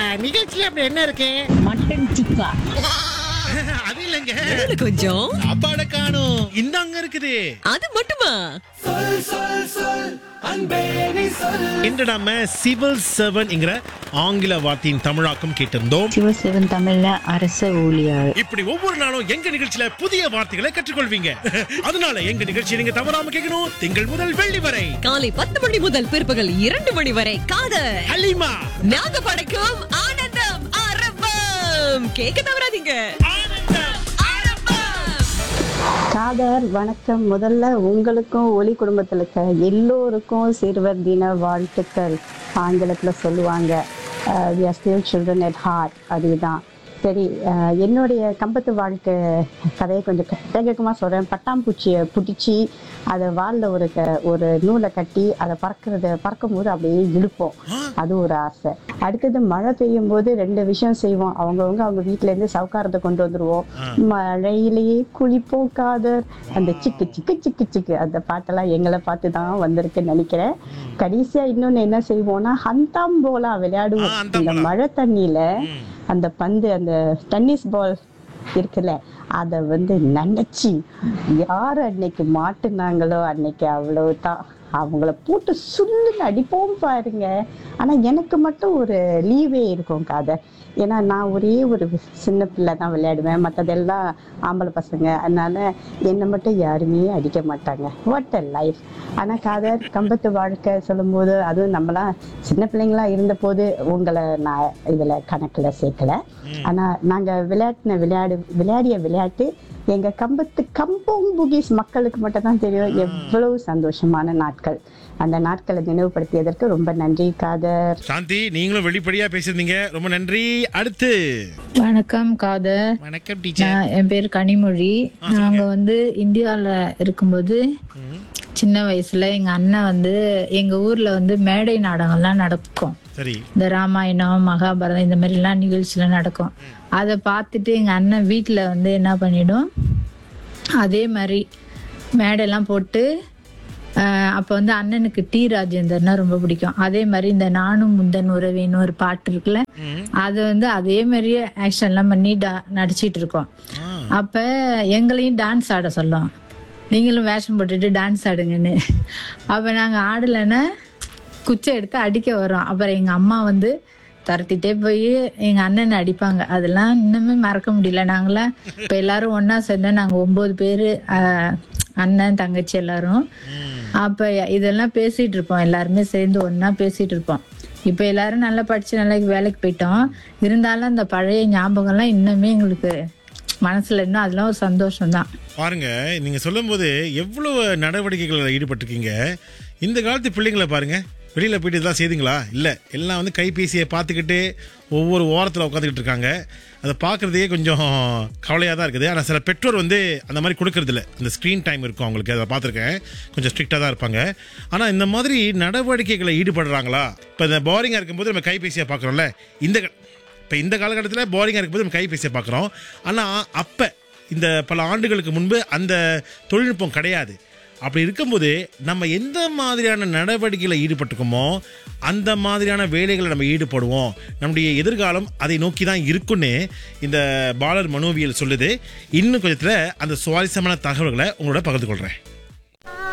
நிகழ்ச்சியில அப்படி என்ன இருக்கு மட்டன் சுக்கா அது இல்லைங்க இதுல கொஞ்சம் சாப்பாட காணும் இந்தாங்க இருக்குது அது மட்டுமா இன்று நாம சிவில் சர்வன்ங்கிற ஆங்கில வார்த்தையின் தமிழாக்கம் கேட்டிருந்தோம் சிவசிவன் தமிழ்ல அரச ஊழியர் இப்படி ஒவ்வொரு நாளும் எங்க நிகழ்ச்சியில புதிய வார்த்தைகளை கற்றுக்கொள்வீங்க அதனால எங்க நிகழ்ச்சியை நீங்க தவறாம கேட்கணும் திங்கள் முதல் வெள்ளி வரை காலை பத்து மணி முதல் பிற்பகல் இரண்டு மணி வரை காதல் அலிமா நாங்க படைக்கும் ஆனந்தம் ஆரம்பம் கேட்க தவறாதீங்க ஆனந்தம் ஆரம்பம் காதர் வணக்கம் முதல்ல உங்களுக்கும் ஒளி குடும்பத்தில் இருக்க எல்லோருக்கும் சிறுவர் தின வாழ்த்துக்கள் ஆங்கிலத்துல சொல்லுவாங்க we are still children at heart அதுதான் சரி அஹ், என்னுடைய கம்பத்து வாழ்க்கை கதையை கொஞ்சம் வேகமாக சொல்கிறேன் பட்டாம்பூச்சியை பிடிச்சி அதை வாலில் ஒரு க ஒரு நூலை கட்டி அதை பறக்கிறத பறக்கும் போது அப்படியே இழுப்போம் அது ஒரு ஆசை அடுத்தது மழை பெய்யும் போது ரெண்டு விஷயம் செய்வோம் அவங்கவுங்க அவங்க வீட்ல இருந்து சவுக்காரத்தை கொண்டு வந்துருவோம் மழையிலேயே குளிப்போம் காதர் அந்த சிக்கு சிக்கு சிக்கு சிக்கு அந்த பாட்டெல்லாம் எங்களை பார்த்து தான் வந்திருக்குன்னு நினைக்கிறேன் கடைசியா இன்னொன்னு என்ன செய்வோம்னா ஹந்தாம்போலா விளையாடுவோம் ஆ, இந்த ஹந்தாம்போலா. மழை தண்ணியில அந்த பந்து அந்த டென்னிஸ் பால் இருக்குல்ல அதை வந்து நினைச்சு யார் அன்னைக்கு மாட்டுனாங்களோ அன்னைக்கு அவ்வளவுதான் அவங்கள போட்டு சுள்ளுன்னு அடிப்போம் பாருங்க ஆனா எனக்கு மட்டும் ஒரு லீவே இருக்கும் காதை ஏன்னா நான் ஒரே ஒரு சின்ன பிள்ளை தான் விளையாடுவேன் மற்றதெல்லாம் ஆம்பளை பசங்க அதனால என்னை மட்டும் யாருமே அடிக்க மாட்டாங்க வாட் அ லைஃப் ஆனா காதர் கம்பத்து வாழ்க்கை சொல்லும்போது அதுவும் நம்மளாம் சின்ன பிள்ளைங்களா இருந்த போது உங்களை நான் இதுல கணக்குல சேர்க்கல ஆனா நாங்க விளையாட்டின விளையாடு விளையாடிய விளையாட்டு எங்க கம்பத்து கம்பம் புகிஸ் மக்களுக்கு மட்டும் தான் தெரியும் எவ்வளவு சந்தோஷமான நாட்கள் அந்த நாட்களை நினைவுபடுத்தியதற்கு ரொம்ப நன்றி காதர் சாந்தி நீங்களும் வெளிப்படையா பேசியிருந்தீங்க ரொம்ப நன்றி அடுத்து வணக்கம் காதர் வணக்கம் டீச்சர் நான் என் பேர் கனிமொழி நாங்க வந்து இந்தியால இருக்கும்போது சின்ன வயசுல எங்க அண்ணன் வந்து எங்க ஊர்ல வந்து மேடை நாடகம்லாம் நடக்கும் சரி இந்த ராமாயணம் மகாபாரதம் இந்த மாதிரி எல்லாம் நிகழ்ச்சிலாம் நடக்கும் அதை பார்த்துட்டு எங்க அண்ணன் வீட்டுல வந்து என்ன பண்ணிடும் அதே மாதிரி மேடையெல்லாம் போட்டு ஆஹ் அப்ப வந்து அண்ணனுக்கு டி ராஜேந்தர்னா ரொம்ப பிடிக்கும் அதே மாதிரி இந்த நானும் முந்தன் உறவேன்னு ஒரு பாட்டு இருக்குல்ல அது வந்து அதே மாதிரியே ஆக்ஷன் எல்லாம் பண்ணி டா- நடிச்சிட்டு இருக்கோம் அப்ப எங்களையும் டான்ஸ் ஆட சொல்லும் நீங்களும் வேஷம் போட்டுட்டு டான்ஸ் ஆடுங்கன்னு அப்ப நாங்க ஆடலைன்னா குச்சை எடுத்து அடிக்க வரோம் அப்புறம் எங்க அம்மா வந்து துரத்திட்டே போய் எங்க அண்ணனை அடிப்பாங்க அதெல்லாம் இன்னுமே மறக்க முடியல நாங்களாம் இப்ப எல்லாரும் ஒண்ணா சேர்ந்தா நாங்க ஒன்பது பேரு ஆஹ், அண்ணன் தங்கச்சி எல்லாரும் அப்ப இதெல்லாம் பேசிட்டு இருப்போம் எல்லாருமே சேர்ந்து ஒண்ணா பேசிட்டு இருப்போம் இப்ப எல்லாரும் நல்லா படிச்சு நல்லா வேலைக்கு போயிட்டோம் இருந்தாலும் அந்த பழைய ஞாபகம்லாம் இன்னுமே எங்களுக்கு மனசுல இன்னும் அதெல்லாம் ஒரு சந்தோஷம் தான் பாருங்க நீங்க சொல்லும்போது எவ்வளவு நடவடிக்கைகள் ஈடுபட்டிருக்கீங்க இந்த காலத்து பிள்ளைங்களை பாருங்க வெளியில போயிட்டு இதெல்லாம் செய்துங்களா இல்ல எல்லாம் வந்து கைபேசியை பார்த்துக்கிட்டு ஒவ்வொரு ஓரத்தில் உட்காந்துக்கிட்டு இருக்காங்க அதை பார்க்கறதே கொஞ்சம் கவலையாக தான் இருக்குது ஆனால் சில பெற்றோர் வந்து அந்த மாதிரி கொடுக்கறது இல்ல இந்த ஸ்க்ரீன் டைம் இருக்கும் அவங்களுக்கு அதை பார்த்துருக்கேன் கொஞ்சம் ஸ்ட்ரிக்டாக தான் இருப்பாங்க ஆனால் இந்த மாதிரி நடவடிக்கைகளை ஈடுபடுறாங்களா இப்போ இந்த போரிங்காக இருக்கும்போது நம்ம கைபேசியை பார்க்குறோம்ல இந்த இப்போ இந்த காலகட்டத்தில் போரிங்காக இருக்கும்போது நம்ம கைபேசியை பார்க்குறோம் ஆனால் அப்போ இந்த பல ஆண்டுகளுக்கு முன்பு அந்த தொழில்நுட்பம் கிடையாது அப்படி இருக்கும்போது நம்ம எந்த மாதிரியான நடவடிக்கைகளை ஈடுபட்டுக்கோமோ அந்த மாதிரியான வேலைகளை நம்ம ஈடுபடுவோம் நம்முடைய எதிர்காலம் அதை நோக்கி தான் இருக்குன்னு இந்த பாலர் மனோவியல் சொல்லுது இன்னும் கொஞ்சத்தில் அந்த சுவாரஸ்யமான தகவல்களை உங்களோட பகிர்ந்து கொள்கிறேன்